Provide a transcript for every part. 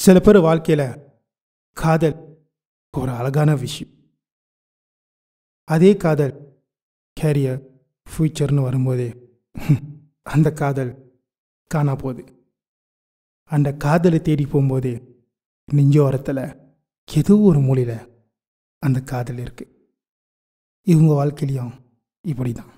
சில பேர் வாழ்க்கையில் காதல் ஒரு அழகான விஷயம் அதே காதல் கேரியர் ஃப்யூச்சர்னு வரும்போது அந்த காதல் காணா போகுது அந்த காதலை தேடி போகும்போது நெஞ்சோரத்தில் ஏதோ ஒரு மூலையில் அந்த காதல் இருக்குது இவங்க வாழ்க்கையிலையும் இப்படி தான்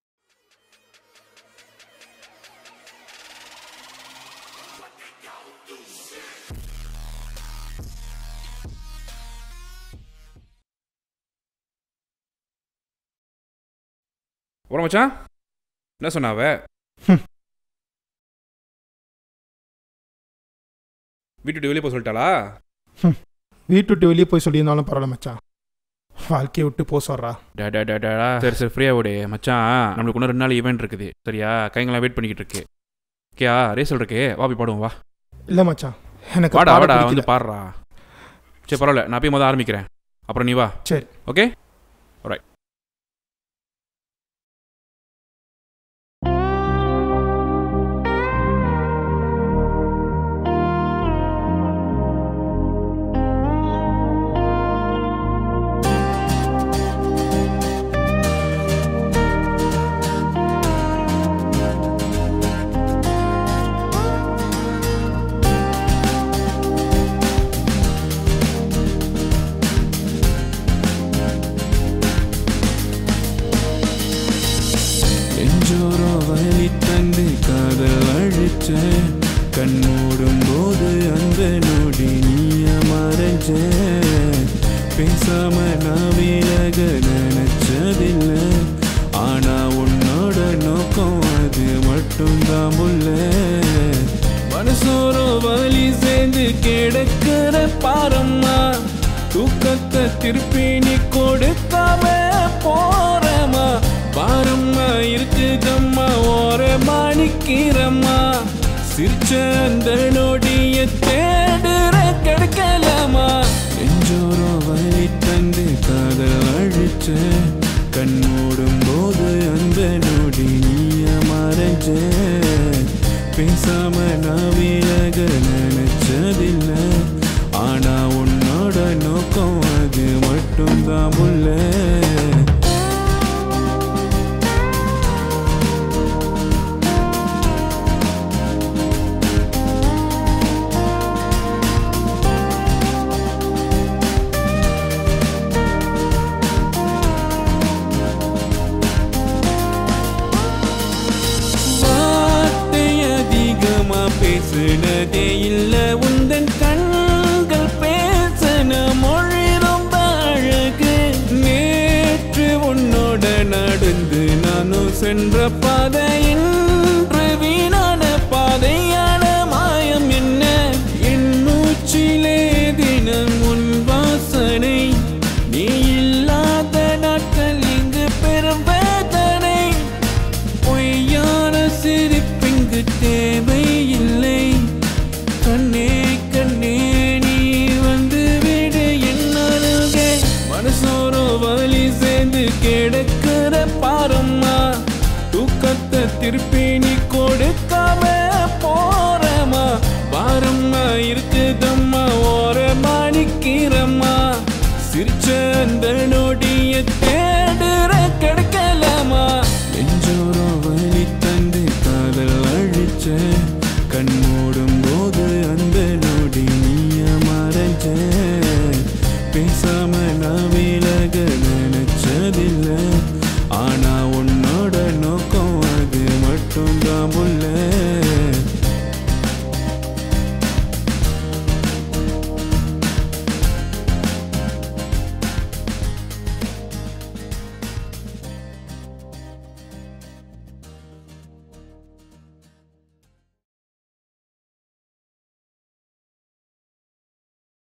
அப்புறம் மச்சான் என்ன சொன்னாவ வீட்டு விட்டு வெளியே போக சொல்லிட்டாளா வீட்டு விட்டு வெளியே போய் சொல்லியிருந்தாலும் பரவாயில்ல மச்சான் வாழ்க்கையை விட்டு போக சொல்கிறா டா டா டா டா சரி சரி ஃப்ரீயாக விடு மச்சான் நம்மளுக்கு இன்னும் ரெண்டு நாள் ஈவெண்ட் இருக்குது சரியா கைங்கெல்லாம் வெயிட் பண்ணிக்கிட்டு இருக்கு ஓகேயா ரேசல் இருக்கு வா போய் பாடுவோம் வா இல்லை மச்சான் எனக்கு வாடா பாட வாடா பிடிக்கல. வந்து பாடுறா சரி பரவாயில்ல நான் போய் முதல் ஆரம்பிக்கிறேன் அப்புறம் நீ வா சரி ஓகே நெஞ்சோரோ வலி தந்து காதல் அழிச்ச கண் மூடும் போது அந்த நொடி நீய மறைஞ்ச பேசாம நான் விலக நினைச்சதில்லை ஆனா உன்னோட நோக்கம் அது மட்டும்தான் முல்ல மனசோரோ வலி சேர்ந்து கிடக்கிற பாரம்மா தூக்கத்தை திருப்பி நீ கொடுக்காம போறமா பாரம்மா இருக்குதம்மா ஓர மாணிக்கிறம்மா சிரிச்ச அந்த நொடிய தேடுற கிடைக்கலாமா நெஞ்சோரோ வலி தந்து காதல் அழிச்ச கண் மூடும் போது அந்த நொடி நீய மறைஞ்ச பேசாம நான் விலக நினைச்சதில்லை ஆனா உன்னோட நோக்கம் அது மட்டும்தான் முல்ல வார்த்தை அதிகமா பேசுனதே இல்ல உந்தன் கண்கள் பேசன மொழி ரொம்ப அழகு நேற்று உன்னோட நடந்து நானும் சென்ற பாதை இன்று வீணான பாதையான மாயம் என்ன என் மூச்சிலே தினம் உன் வாசனை நீ இல்லாத நாட்கள் இங்கு பெரும் வேதனை பொய்யான சிரிப்பிங்கு தேவையில்லை கண்ணே கண்ணே நீ வந்து விடு என்னருகே மனசோரோ வலி சேர்ந்து கிடக்கிற பாரம்மா தூக்கத்தை திருப்பி